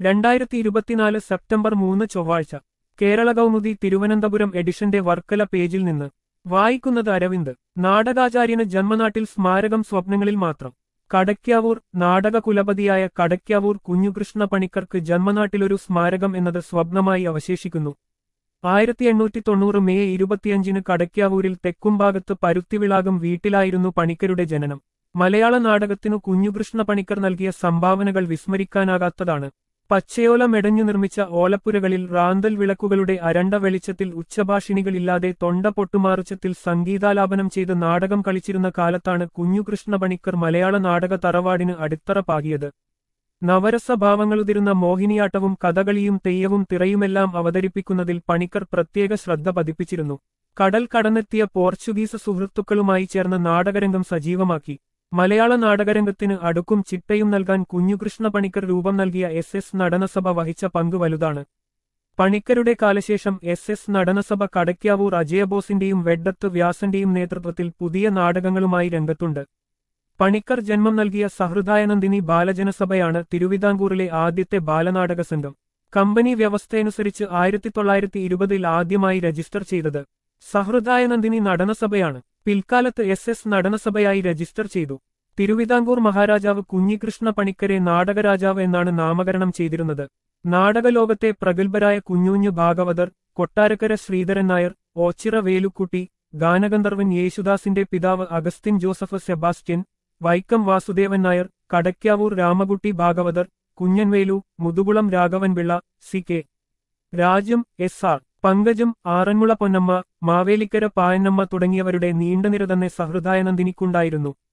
രണ്ടായിരത്തി ഇരുപത്തിനാല് സെപ്റ്റംബർ മൂന്ന് ചൊവ്വാഴ്ച കേരള കൗമുദി തിരുവനന്തപുരം എഡിഷന്റെ വർക്കല പേജിൽ നിന്ന് വായിക്കുന്നത് അരവിന്ദ് നാടകാചാര്യന് ജന്മനാട്ടിൽ സ്മാരകം സ്വപ്നങ്ങളിൽ മാത്രം കടയ്ക്കാവൂർ നാടക കുലപതിയായ കടയ്ക്കാവൂർ കുഞ്ഞുകൃഷ്ണ പണിക്കർക്ക് ജന്മനാട്ടിലൊരു സ്മാരകം എന്നത് സ്വപ്നമായി അവശേഷിക്കുന്നു ആയിരത്തി എണ്ണൂറ്റി തൊണ്ണൂറ് മെയ് ഇരുപത്തിയഞ്ചിന് കടയ്ക്കാവൂരിൽ തെക്കുംഭാഗത്ത് പരുത്തിവിളാകം വീട്ടിലായിരുന്നു പണിക്കരുടെ ജനനം മലയാള നാടകത്തിനു കുഞ്ഞുകൃഷ്ണ പണിക്കർ നൽകിയ സംഭാവനകൾ വിസ്മരിക്കാനാകാത്തതാണ് പച്ചയോല മെടഞ്ഞു നിർമ്മിച്ച ഓലപ്പുരകളിൽ റാന്തൽ വിളക്കുകളുടെ അരണ്ട വെളിച്ചത്തിൽ ഉച്ചഭാഷിണികളില്ലാതെ തൊണ്ട പൊട്ടുമാറുച്ചത്തിൽ സംഗീതാലാപനം ചെയ്ത് നാടകം കളിച്ചിരുന്ന കാലത്താണ് കുഞ്ഞുകൃഷ്ണ പണിക്കർ മലയാള നാടക തറവാടിന് അടിത്തറ പാകിയത് നവരസഭാവങ്ങളുതിരുന്ന മോഹിനിയാട്ടവും കഥകളിയും തെയ്യവും തിറയുമെല്ലാം അവതരിപ്പിക്കുന്നതിൽ പണിക്കർ പ്രത്യേക ശ്രദ്ധ പതിപ്പിച്ചിരുന്നു കടൽ കടന്നെത്തിയ പോർച്ചുഗീസ് സുഹൃത്തുക്കളുമായി ചേർന്ന് നാടകരംഗം സജീവമാക്കി മലയാള നാടകരംഗത്തിന് അടുക്കും ചിട്ടയും നൽകാൻ കുഞ്ഞുകൃഷ്ണ പണിക്കർ രൂപം നൽകിയ എസ് എസ് നടനസഭ വഹിച്ച പങ്ക് വലുതാണ് പണിക്കരുടെ കാലശേഷം എസ് എസ് നടനസഭ കടയ്ക്കാവൂർ അജയബോസിന്റെയും വെഡ്ഡത്ത് വ്യാസന്റെയും നേതൃത്വത്തിൽ പുതിയ നാടകങ്ങളുമായി രംഗത്തുണ്ട് പണിക്കർ ജന്മം നൽകിയ സഹൃദായനന്ദിനി ബാലജനസഭയാണ് തിരുവിതാംകൂറിലെ ആദ്യത്തെ ബാലനാടക സംഘം കമ്പനി വ്യവസ്ഥയനുസരിച്ച് ആയിരത്തി തൊള്ളായിരത്തി ഇരുപതിൽ ആദ്യമായി രജിസ്റ്റർ ചെയ്തത് സഹൃദായനന്ദിനി നടനസഭയാണ് പിൽക്കാലത്ത് എസ് എസ് നടനസഭയായി രജിസ്റ്റർ ചെയ്തു തിരുവിതാംകൂർ മഹാരാജാവ് കുഞ്ഞികൃഷ്ണ പണിക്കരെ നാടകരാജാവ് എന്നാണ് നാമകരണം ചെയ്തിരുന്നത് നാടകലോകത്തെ പ്രഗത്ഭരായ കുഞ്ഞുഞ്ഞു ഭാഗവതർ കൊട്ടാരക്കര ശ്രീധരൻ നായർ ഓച്ചിറ വേലുക്കുട്ടി ഗാനഗന്ധർവൻ യേശുദാസിന്റെ പിതാവ് Augustine Joseph Sebastian Vaikom Vasudevan Nair Kadakkavoor Ramakutty Bhagavathar Kunjanvelu Muthukulam Raghavanpillai C K Rajam S R Pankajam Aranmula Ponnamma Mavelikkara Payannamma തുടങ്ങിയവരുടെ നീണ്ടനിര തന്നെ സഹൃദായനന്ദിനിക്കുണ്ടായിരുന്നു